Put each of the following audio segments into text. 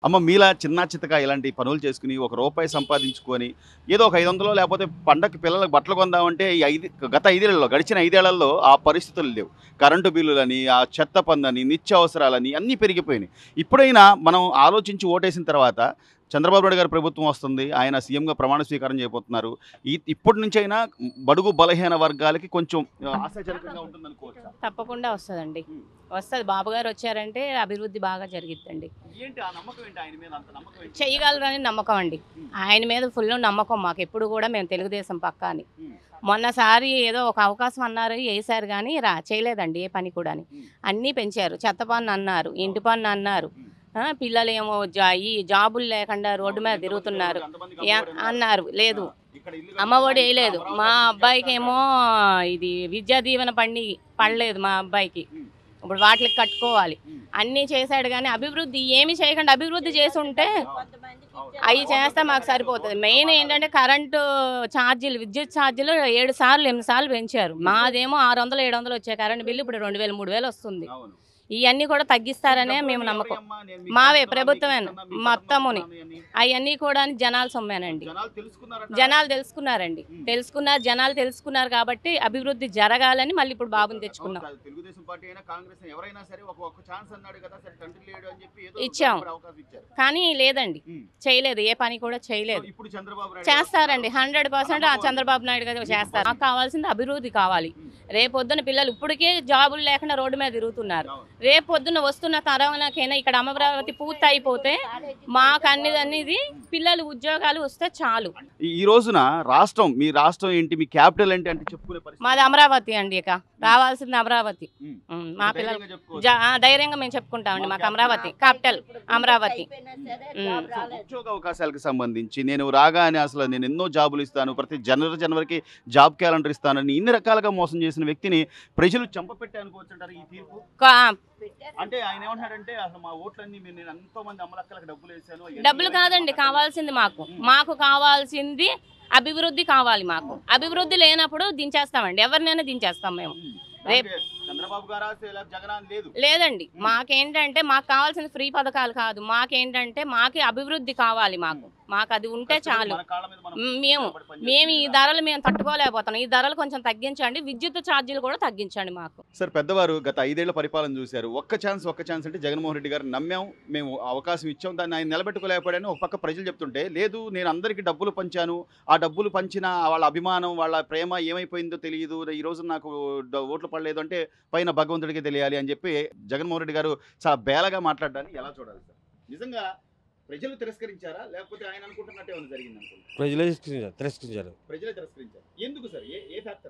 అమ్మ మీలా చిన్న చిత్తగా ఇలాంటి పనులు చేసుకుని ఒక రూపాయి సంపాదించుకొని ఏదో ఒక ఐదు వందలు లేకపోతే పండగకి పిల్లలకు బట్టలు కొందామంటే ఈ ఐదు గత ఐదేళ్లలో గడిచిన ఐదేళ్లలో ఆ పరిస్థితులు లేవు కరెంటు బిల్లులని ఆ చెత్త పన్నులని నిత్యావసరాలని అన్నీ పెరిగిపోయినాయి ఇప్పుడైనా మనం ఆలోచించి ఓటేసిన తర్వాత చంద్రబాబు నాయుడు గారి ప్రభుత్వం వస్తుంది ఆయన సీఎంగా ప్రమాణ స్వీకారం చేయబోతున్నారు ఈ ఇప్పటి నుంచి అయినా బడుగు బలహీన వర్గాలకి కొంచెం ఆశాజనకంగా ఉంటుంది అనుకోవచ్చు తప్పకుండా వస్తుందండి వస్తుంది బాబు గారు వచ్చారంటే అభివృద్ధి బాగా జరిగిద్దండి ఏంటి ఆ నమ్మకం ఏంటి ఆయన మీద అంత నమ్మకం ఏంటి చెయ్యగలరని నమ్మకం అండి ఆయన మీద ఫుల్ నమ్మకం మాకు ఎప్పుడు కూడా మేము తెలుగుదేశం పక్కా అని మొన్నసారి ఏదో ఒక అవకాశం అన్నారు వేశారు కానీ రా చేయలేదండి ఏ పని కూడా అన్నీ పెంచారు చెత్త పన్ను అన్నారు ఇంటి పన్ను అన్నారు ఆ, పిల్లలేమో జా ఈ జాబులు లేకుండా రోడ్డు మీద తిరుగుతున్నారు యా- అన్నారు లేదు అమ్మఒడి వేయలేదు మా అబ్బాయికి ఏమో ఇది విద్యా దీవెన పండి పడలేదు మా అబ్బాయికి ఇప్పుడు వాటికి కట్టుకోవాలి అన్నీ చేశాడు కానీ అభివృద్ధి ఏమి చేయకుండా అభివృద్ధి చేసి ఉంటే అవి చేస్తే మాకు సరిపోతుంది మెయిన్ ఏంటంటే కరెంటు ఛార్జీలు విద్యుత్ ఛార్జీలు ఏడు సార్లు ఎనిమిది సార్లు పెంచారు మాదేమో ఆరు వందలు ఏడు వందలు వచ్చే కరెంట్ బిల్లు ఇప్పుడు రెండు వేలు మూడు వేలు వస్తుంది ఇవన్నీ కూడా తగ్గిస్తారనే మేము నమ్మకం మావే ప్రభుత్వమే మొత్తముని అవన్నీ కూడా జనాలు సొమ్మేనండి జనాలు తెలుసుకున్నారండి తెలుసుకున్నారు జనాలు తెలుసుకున్నారు కాబట్టి అభివృద్ధి జరగాలని మళ్ళీ ఇప్పుడు బాబుని తెచ్చుకున్నాం అవును కాదు. తెలుగుదేశం పార్టీ అయినా కాంగ్రెస్ అయినా ఎవరైనా సరే ఒక ఒక్క ఛాన్స్ అన్నాడు కదా సరే తండ్రి లేడు అని చెప్పి ఏదో ఇచ్చాం. ఒక అవకాశం ఇచ్చారు కానీ లేదండి ఉమ్. చేయలేదు ఏ పని కూడా చేయలేదు సో ఇప్పుడు చంద్రబాబు నాయుడు చేస్తారండి హండ్రెడ్ పర్సెంట్ ఆ చంద్రబాబు నాయుడు గారు చేస్తారు మాకు కావాల్సింది అభివృద్ధి కావాలి రేపొద్దున పిల్లలు ఇప్పటికే జాబులు లేకుండా రోడ్డు మీద తిరుగుతున్నారు రేపొద్దున వస్తున్న తరంకైనా ఇక్కడ అమరావతి పూర్తి అయిపోతే మాకు అన్ని అనేది పిల్లలు ఉద్యోగాలు వస్తే చాలు ఈ- ఈ రోజున రాష్ట్రం మీ రాష్ట్రం ఏంటి మీ క్యాపిటల్ ఏంటి అంటే చెప్పుకునే పరిస్థితి మాది అమరావతి అండి ఇక రావాల్సింది అమరావతి ఉమ్. ఉమ్, మా పిల్లలు ధైర్యంగా చెప్పుకోవచ్చు. జా- ఆ, ధైర్యంగా మేము చెప్పుకుంటామండి మాకు Amaravati capital Amaravati um. So ఉద్యోగ అవకాశాలకు సంబంధించి నేను రాగానే అసలు నేను ఎన్నో జాబులు ఇస్తాను ప్రతి జనవరి జనవరికి జాబ్ క్యాలెండర్ ఇస్తానని ఇన్ని రకాలుగా మోసం చేసిన వ్యక్తిని ప్రజలు చంపపెట్టే అనుకోవచ్చు అంటారు ఈ తీర్పు కా- అంటే ఆయన ఏమంటాడంటే అసలు మా ఓట్లన్నీ మీరు నేను ఎంతో మంది అమ్మలక్కలకు డబ్బులు వేసాను అవన్నీ డబ్బులు కాదండి కావాల్సింది మాకు మాకు కావాల్సింది అభివృద్ధి కావాలి మాకు అభివృద్ధి లేనప్పుడు దించేస్తామండి ఎవరినైనా దించేస్తాం మేము ఉమ్. రేపు- దానికి చంద్రబాబు గారా లేదా జగన్ అని లేదు లేదండి మాకేంటంటే మాకు కావాల్సిన ఫ్రీ పథకాలు కాదు మాకేంటంటే మాకు అభివృద్ధి కావాలి మాకు మాకు అది ఉంటే చాలు మన కాళ్ళ మీద మనం మ్, మేము కష్టపడి పని మేము ఈ చేస్తున్నాం. ధరలు మేము తట్టుకోలేకపోతున్నాం ఈ ధరలు కొంచెం తగ్గించండి విద్యుత్ ఛార్జీలు కూడా తగ్గించండి మాకు సార్ పెద్దవారు గత ఐదేళ్ల పరిపాలన చూశారు ఒక్క ఛాన్స్ ఒక్క ఛాన్స్ అంటే జగన్మోహన్ రెడ్డి గారు నమ్మాం మేము అవకాశం ఇచ్చాం దాన్ని ఆయన నిలబెట్టుకోలేకపోయాడని ఒక పక్క ప్రజలు చెప్తుంటే లేదు నేను అందరికీ డబ్బులు పంచాను ఆ డబ్బులు పంచిన వాళ్ళ అభిమానం వాళ్ళ ప్రేమ ఏమైపోయిందో తెలియదు ఈ రోజు నాకు డ- ఓట్లు పడలేదు అంటే పైన భగవంతుడికి తెలియాలి అని చెప్పి జగన్మోహన్ రెడ్డి గారు చాలా బేలగా మాట్లాడడాన్ని ఎలా చూడాలి సార్ నిజంగా ప్రజలు తిరస్కరించారా లేకపోతే ఆయన అనుకుంటున్నట్టే ఏమైనా జరిగింది అనుకుంటున్నారు ప్రజలే తిరస్కరించారు తిరస్కరించారు ప్రజలే తిరస్కరించారు ఎందుకు సార్ ఏ ఏ ఫ్యాక్టర్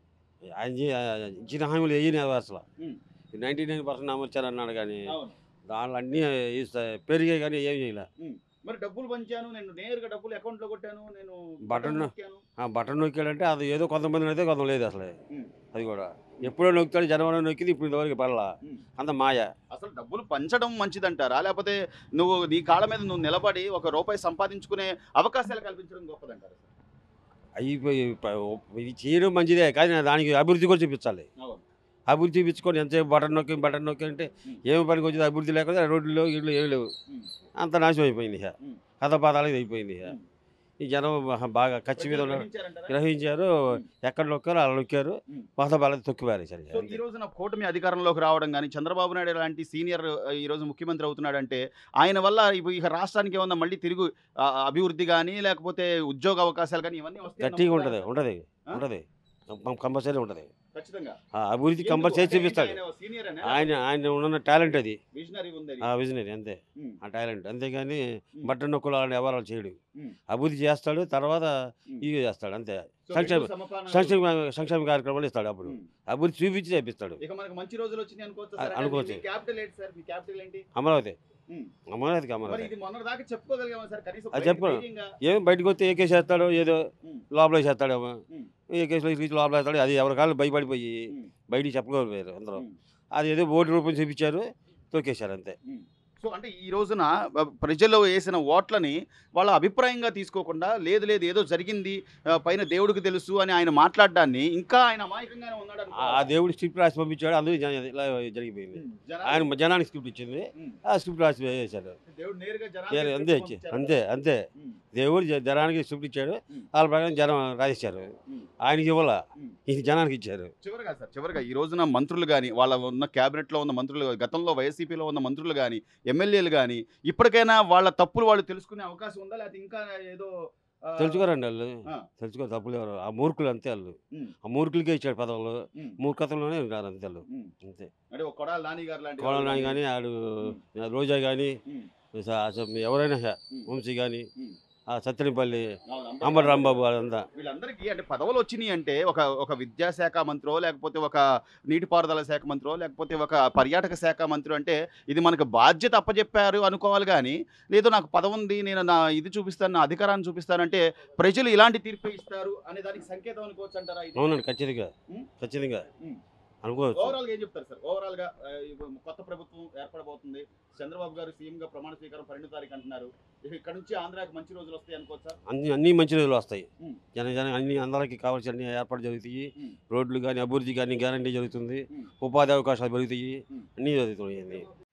ఆయన చే- ఆయన ఇచ్చిన హామీలు వేయని అసలు ఉమ్. నైంటీ నైన్ పర్సెంట్ అమర్చారు అన్నాడు కానీ అవును దాంట్లో అన్నీ ఇస్తా- పెరిగాయి కానీ ఏం చేయలే మరి డబ్బులు పంచాను నేను నేరుగా డబ్బులు అకౌంట్ లో కొట్టాను నేను బటన్ నొక్కాను. ఆ బటన్ నొక్కాడంటే అది ఏదో కొంతమంది అయితే కొంత లేదు అసలు ఉమ్. అది కూడా ఎప్పుడో నొక్కుతాడు జనవరి నొక్కింది ఇప్పుడు ఇంతవరకు పడలా ఉమ్. అంత మాయ అసలు డబ్బులు పంచడం మంచిదంటారా లేకపోతే నువ్వు నీ కాళ్ళ మీద నువ్వు నిలబడి ఒక రూపాయి సంపాదించుకునే అవకాశాలు కల్పించడం గొప్పదంటారా సార్? అయిపోయి ప- ఇది చేయడం మంచిదే కానీ దానికి అభివృద్ధి కూడా చూపించాలి అవును. అభివృద్ధి చూపించుకొని ఎంతసేపు బటన్ నొక్కి బటన్ నొక్కి అంటే ఉమ్. ఏమి పనికి వచ్చింది అభివృద్ధి లేకపోతే రోడ్లు లేవు ఇళ్ళు ఏమి లేవు ఉమ్. అంత నాశనం అయిపోయింది ఇక ఉమ్. కథ పాదాలకు అయిపోయింది ఇక ఉమ్. ఈ జనం బాగా ఖర్చు మీద ప్రజలు ఉన్నారు గ్రహించారంటారా? గ్రహించారు ఉమ్. ఎక్కడ నొక్కారు అలా నొక్కారు ఉమ్. పాత బాగా తొక్కిపారు సరే సో ఈ రోజున కూటమి అధికారంలోకి రావడం కానీ చంద్రబాబు నాయుడు లాంటి సీనియర్ ఆ, ఈ రోజు ముఖ్యమంత్రి అవుతున్నాడంటే ఆయన వల్ల ఇప్పుడు ఇక రాష్ట్రానికి ఏమన్నా మళ్ళీ తిరుగు ఆ, అభివృద్ధి కానీ లేకపోతే ఉద్యోగ అవకాశాలు కానీ ఇవన్నీ వస్తాయని గట్టిగా ఉంటుంది నమ్ముతారా? ఉంటుంది ఆ? ఉంటుంది కంపల్సరీ ఉంటుంది ఖచ్చితంగా ఆ అభివృద్ధి ఎందుకు? కంపల్సరీ అంటే ఏంటి చూపిస్తాడు ఆయన senior అనా? ఆయన ఆయన ఉన్న టాలెంట్ అది విజనరీ ఉంది ఆ విజనరీ అంతే ఉమ్. ఆ టాలెంట్ అంతేగాని ఉమ్. బట్టన్ నొక్కులు అలాంటి వ్యవహారాలు చేయడు ఉమ్. అభివృద్ధి చేస్తాడు తర్వాత ఉమ్. ఇవి చేస్తాడు అంతే సో సంక్షేమ రెండు సమపాలన- సంక్షేమ సంక్షేమ కార్యక్రమాలు ఇస్తాడు అప్పుడు ఉమ్. అభివృద్ధి చూపించి చేపిస్తాడు ఇక మనకు మంచి రోజులు వచ్చినాయి అనుకోవచ్చు అ- అనుకోవచ్చు. క్యాపిటల్ ఏంటి సార్ మీ క్యాపిటల్ ఏంటి అమరావతి ఉమ్. అమరావతికి మరి అమరావతి ఇది మొన్న దాకా చెప్పుకోగలిగామా సార్ కనీసం అది బయట చెప్పుకో. ధైర్యంగా? ఏం బయటకు వస్తే ఏ కేసు వేస్తాడో ఏదో ఉమ్. లోపల వేసేస్తాడేమో ఉమ్. ఏ కేసులో తీసి లోపల వేస్తాడు అది ఎవరి కాళ్ళు భయపడిపోయి ఉమ్. బయటికి చెప్పుకోలేరు అందరూ ఉమ్. అది ఏదో ఓటు రూపం చూపించారు తొక్కేశారు అంతే ఉమ్. సో అంటే ఈ రోజున ఆ, ప్రజలు వేసిన ఓట్లని వాళ్ళ అభిప్రాయంగా తీసుకోకుండా లేదు లేదు ఏదో జరిగింది ఆ, పైన దేవుడికి తెలుసు అని ఆయన మాట్లాడడాన్ని ఇంకా ఆయన అమాయకంగానే ఉన్నాడు ఆ- అనుకోవాలా? ఆ దేవుడు స్క్రిప్ట్ రాసి పంపించాడు అందుకే జన- ఇలా జరిగిపోయింది ఉమ్, జనాలు- ఆయన జనానికి స్క్రిప్ట్ ఇచ్చింది ఉమ్, ఆ స్క్రిప్ట్ రాసి వేశారు దేవుడు నేరుగా ఏ- జనాలకు అంతే పంపించారు కదా. అంతే అంతే ఉమ్, దేవుడు జ- జనానికి స్క్రిప్ట్ ఇచ్చాడు ఉమ్. వాళ్ళ ప్రకారం జనం రాసిచ్చారు ఉమ్. ఆయనకి ఇవ్వాల ఉమ్. ఇది జనానికి ఇచ్చారు చివరిగా సార్ చివరిగా ఈ రోజున మంత్రులు కానీ వాళ్ళ ఉన్న క్యాబినెట్లో ఉన్న మంత్రులు గతంలో వైసీపీలో ఉన్న మంత్రులు కానీ ఎమ్మెల్యేలు కానీ ఇప్పటికైనా వాళ్ళ తప్పులు వాళ్ళు తెలుసుకునే అవకాశం ఉందా లేకపోతే ఇంకా ఏదో ఆ, తెలుసుకోరండి వాళ్ళు ఆ. తెలుసుకో తప్పులు ఎవరు ఆ మూర్ఖులు అంతే వాళ్ళు ఉమ్, ఆ మూర్ఖులకే ఇచ్చాడు పదవులు ఉమ్, మూర్ఖతంలోనే ఉన్నారు అంతే వాళ్ళు ఉమ్. అంతే అంటే ఒక కొడాల నాని గారు లాంటి కోడలు వాళ్ళు నాని కానీ ఆడు రోజా కానీ ఉమ్, ఎవరైనా సరే, ఉమ్, వంశీ కానీ ఉమ్. ఆ సత్యనపల్లి అవును, అంబటి రాంబాబు వాళ్ళంతా వీళ్ళందరికీ అంటే పదవులు వచ్చినాయి అంటే ఒక ఒక విద్యాశాఖ మంత్రో లేకపోతే ఒక నీటిపారుదల శాఖ మంత్రో లేకపోతే ఒక పర్యాటక శాఖ మంత్రి అంటే ఇది మనకు బాధ్యత అప్పచెప్పారు అనుకోవాలి కానీ లేదో నాకు పదవి ఉంది నేను నా ఇది చూపిస్తాను నా అధికారాన్ని చూపిస్తానంటే ప్రజలు ఇలాంటి తీర్పు ఇస్తారు అనే దానికి సంకేతం అనుకోవచ్చు అంటారా ఇది? అవునండి ఖచ్చితంగా ఉమ్. ఖచ్చితంగా ఉమ్. అనుకోవచ్చు ఓవరాల్ గా ఏం చెప్తారు సార్ ఓవరాల్ గా ఆ, ఇప్పుడు కొత్త ప్రభుత్వం ఏర్పడబోతుంది చంద్రబాబు గారు సీఎం గా ప్రమాణ స్వీకారం పన్నెండు తారీఖు అంటున్నారు ఇక ఇక్కడ నుంచి ఆంధ్రాకి మంచి రోజులు వస్తాయి అనుకోవచ్చా అన్ని అన్ని మంచి రోజులు వస్తాయి ఉమ్. జన జన అన్ని అందరికీ కావాల్సిన అన్ని ఏర్పాటు జరుగుతాయి ఉమ్. రోడ్లు కానీ అభివృద్ధి కానీ గ్యారంటీ జరుగుతుంది ఉమ్. ఉపాధి అవకాశాలు పెరుగుతాయి ఉమ్. అన్నీ జరుగుతాయి